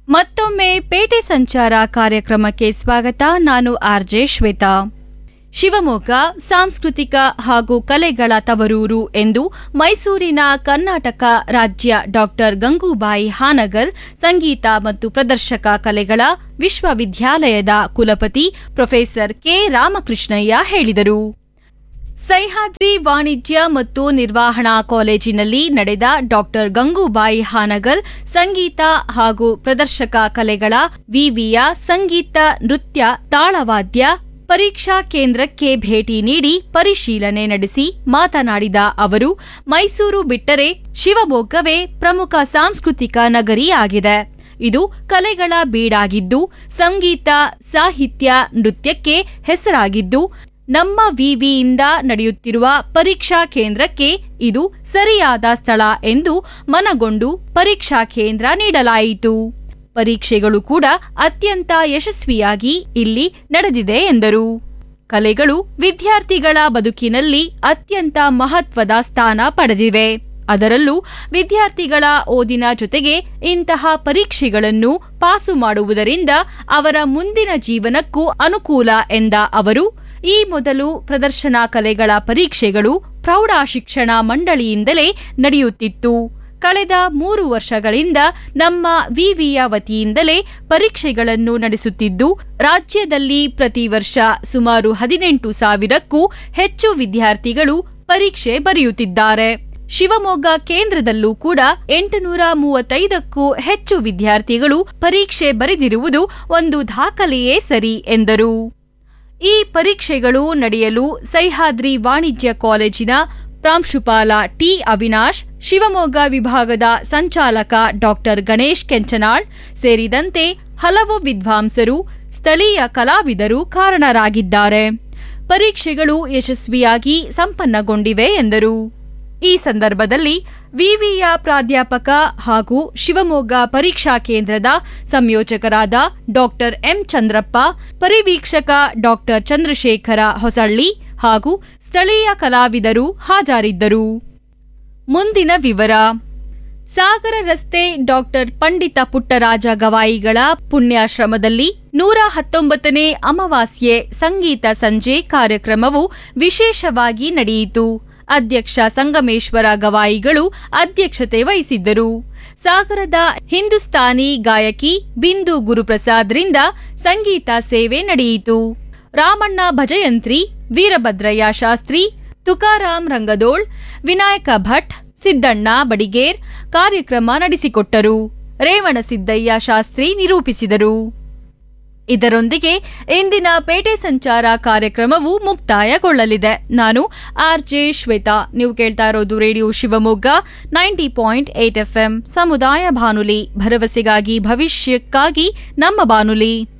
ಮತ್ತೊಮ್ಮೆ ಪೇಟೆ ಸಂಚಾರ ಕಾರ್ಯಕ್ರಮಕ್ಕೆ ಸ್ವಾಗತ ನಾನು ಆರ್ಜೆ ಶ್ವೇತಾ ಶಿವಮೊಗ್ಗ ಸಾಂಸ್ಕೃತಿಕ ಹಾಗೂ ಕಲೆಗಳ ತವರೂರು ಎಂದು ಮೈಸೂರಿನ ಕರ್ನಾಟಕ ರಾಜ್ಯ ಡಾಕ್ಟರ್ ಗಂಗೂಬಾಯಿ ಹಾನಗಲ್ ಸಂಗೀತ ಮತ್ತು ಪ್ರದರ್ಶಕ ಕಲೆಗಳ ವಿಶ್ವವಿದ್ಯಾಲಯದ ಕುಲಪತಿ ಪ್ರೊಫೆಸರ್ ಕೆ ರಾಮಕೃಷ್ಣಯ್ಯ ಹೇಳಿದರು ಸಹ್ಯಾದ್ರಿ ವಾಣಿಜ್ಯ ಮತ್ತು ನಿರ್ವಹಣಾ ಕಾಲೇಜಿನಲ್ಲಿ ನಡೆದ ಡಾಕ್ಟರ್ ಗಂಗೂಬಾಯಿ ಹಾನಗಲ್ ಸಂಗೀತ ಹಾಗೂ ಪ್ರದರ್ಶಕ ಕಲೆಗಳ ವಿವಿಯ ಸಂಗೀತ ನೃತ್ಯ ತಾಳವಾದ್ಯ ಪರೀಕ್ಷಾ ಕೇಂದ್ರಕ್ಕೆ ಭೇಟಿ ನೀಡಿ ಪರಿಶೀಲನೆ ನಡೆಸಿ ಮಾತನಾಡಿದ ಅವರು ಮೈಸೂರು ಬಿಟ್ಟರೆ ಶಿವಮೊಗ್ಗವೇ ಪ್ರಮುಖ ಸಾಂಸ್ಕೃತಿಕ ನಗರಿಯಾಗಿದೆ ಇದು ಕಲೆಗಳ ಬೀಡಾಗಿದ್ದು ಸಂಗೀತ ಸಾಹಿತ್ಯ ನೃತ್ಯಕ್ಕೆ ಹೆಸರಾಗಿದ್ದು ನಮ್ಮ ವಿವಿಯಿಂದ ನಡೆಯುತ್ತಿರುವ ಪರೀಕ್ಷಾ ಕೇಂದ್ರಕ್ಕೆ ಇದು ಸರಿಯಾದ ಸ್ಥಳ ಎಂದು ಮನಗೊಂಡು ಪರೀಕ್ಷಾ ಕೇಂದ್ರ ನೀಡಲಾಯಿತು ಪರೀಕ್ಷೆಗಳು ಕೂಡ ಅತ್ಯಂತ ಯಶಸ್ವಿಯಾಗಿ ಇಲ್ಲಿ ನಡೆದಿದೆ ಎಂದರು ಕಲೆಗಳು ವಿದ್ಯಾರ್ಥಿಗಳ ಬದುಕಿನಲ್ಲಿ ಅತ್ಯಂತ ಮಹತ್ವದ ಸ್ಥಾನ ಪಡೆದಿವೆ ಅದರಲ್ಲೂ ವಿದ್ಯಾರ್ಥಿಗಳ ಓದಿನ ಜೊತೆಗೆ ಇಂತಹ ಪರೀಕ್ಷೆಗಳನ್ನು ಪಾಸು ಮಾಡುವುದರಿಂದ ಅವರ ಮುಂದಿನ ಜೀವನಕ್ಕೂ ಅನುಕೂಲ ಎಂದ ಅವರು ಈ ಮೊದಲು ಪ್ರದರ್ಶನ ಕಲೆಗಳ ಪರೀಕ್ಷೆಗಳು ಪ್ರೌಢ ಶಿಕ್ಷಣ ಮಂಡಳಿಯಿಂದಲೇ ನಡೆಯುತ್ತಿತ್ತು ಕಳೆದ ಮೂರು ವರ್ಷಗಳಿಂದ ನಮ್ಮ ವಿವಿಯ ವತಿಯಿಂದಲೇ ಪರೀಕ್ಷೆಗಳನ್ನು ನಡೆಸುತ್ತಿದ್ದು ರಾಜ್ಯದಲ್ಲಿ ಪ್ರತಿ ವರ್ಷ ಸುಮಾರು ಹದಿನೆಂಟು ಸಾವಿರಕ್ಕೂ ಹೆಚ್ಚು ವಿದ್ಯಾರ್ಥಿಗಳು ಪರೀಕ್ಷೆ ಬರೆಯುತ್ತಿದ್ದಾರೆ ಶಿವಮೊಗ್ಗ ಕೇಂದ್ರದಲ್ಲೂ ಕೂಡ ಎಂಟುನೂರ ಮೂವತ್ತೈದಕ್ಕೂ ಹೆಚ್ಚು ವಿದ್ಯಾರ್ಥಿಗಳು ಪರೀಕ್ಷೆ ಬರೆದಿರುವುದು ಒಂದು ದಾಖಲೆಯೇ ಸರಿ ಎಂದರು ಈ ಪರೀಕ್ಷೆಗಳು ನಡೆಯಲು ಸಹ್ಯಾದ್ರಿ ವಾಣಿಜ್ಯ ಕಾಲೇಜಿನ ಪ್ರಾಂಶುಪಾಲ ಟಿ ಅವಿನಾಶ್ ಶಿವಮೊಗ್ಗ ವಿಭಾಗದ ಸಂಚಾಲಕ ಡಾಕ್ಟರ್ ಗಣೇಶ್ ಕೆಂಚನಾಳ್ ಸೇರಿದಂತೆ ಹಲವು ವಿದ್ವಾಂಸರು ಸ್ಥಳೀಯ ಕಲಾವಿದರು ಕಾರಣರಾಗಿದ್ದಾರೆ ಪರೀಕ್ಷೆಗಳು ಯಶಸ್ವಿಯಾಗಿ ಸಂಪನ್ನಗೊಂಡಿವೆ ಎಂದರು ಈ ಸಂದರ್ಭದಲ್ಲಿ ವಿವಿಯ ಪ್ರಾಧ್ಯಾಪಕ ಹಾಗೂ ಶಿವಮೊಗ್ಗ ಪರೀಕ್ಷಾ ಕೇಂದ್ರದ ಸಂಯೋಜಕರಾದ ಡಾಕ್ಟರ್ ಎಂ ಚಂದ್ರಪ್ಪ ಪರಿವೀಕ್ಷಕ ಡಾಕ್ಟರ್ ಚಂದ್ರಶೇಖರ ಹೊಸಳ್ಳಿ ಹಾಗೂ ಸ್ಥಳೀಯ ಕಲಾವಿದರು ಹಾಜರಿದ್ದರು ಮುಂದಿನ ವಿವರ ಸಾಗರ ರಸ್ತೆ ಡಾಕ್ಟರ್ ಪಂಡಿತ ಪುಟ್ಟರಾಜ ಗವಾಯಿಗಳ ಪುಣ್ಯಾಶ್ರಮದಲ್ಲಿ ನೂರ ಹತ್ತೊಂಬತ್ತನೇ ಅಮಾವಾಸ್ಯೆ ಸಂಗೀತ ಸಂಜೆ ಕಾರ್ಯಕ್ರಮವು ವಿಶೇಷವಾಗಿ ನಡೆಯಿತು ಅಧ್ಯಕ್ಷ ಸಂಗಮೇಶ್ವರ ಗವಾಯಿಗಳು ಅಧ್ಯಕ್ಷತೆ ವಹಿಸಿದ್ದರು ಸಾಗರದ ಹಿಂದೂಸ್ತಾನಿ ಗಾಯಕಿ ಬಿಂದು ಗುರುಪ್ರಸಾದ್ರಿಂದ ಸಂಗೀತ ಸೇವೆ ನಡೆಯಿತು ರಾಮಣ್ಣ ಭಜಯಂತ್ರಿ ವೀರಭದ್ರಯ್ಯ ಶಾಸ್ತ್ರಿ ತುಕಾರಾಂ ರಂಗದೋಳ್ ವಿನಾಯಕ ಭಟ್ ಸಿದ್ದಣ್ಣ ಬಡಿಗೇರ್ ಕಾರ್ಯಕ್ರಮ ನಡೆಸಿಕೊಟ್ಟರು ರೇವಣಸಿದ್ದಯ್ಯ ಶಾಸ್ತ್ರಿ ನಿರೂಪಿಸಿದರು ಇದರೊಂದಿಗೆ ಇಂದಿನ ಪೇಟೆ ಸಂಚಾರ ಕಾರ್ಯಕ್ರಮವು ಮುಕ್ತಾಯಗೊಳ್ಳಲಿದೆ ನಾನು ಆರ್ ಜೆ ಶ್ವೇತಾ ನೀವು ಕೇಳ್ತಾ ಇರೋದು radio Shivamogga ninety point eight FM ಸಮುದಾಯ ಬಾನುಲಿ ಭರವಸೆಗಾಗಿ ಭವಿಷ್ಯಕ್ಕಾಗಿ ನಮ್ಮ ಬಾನುಲಿ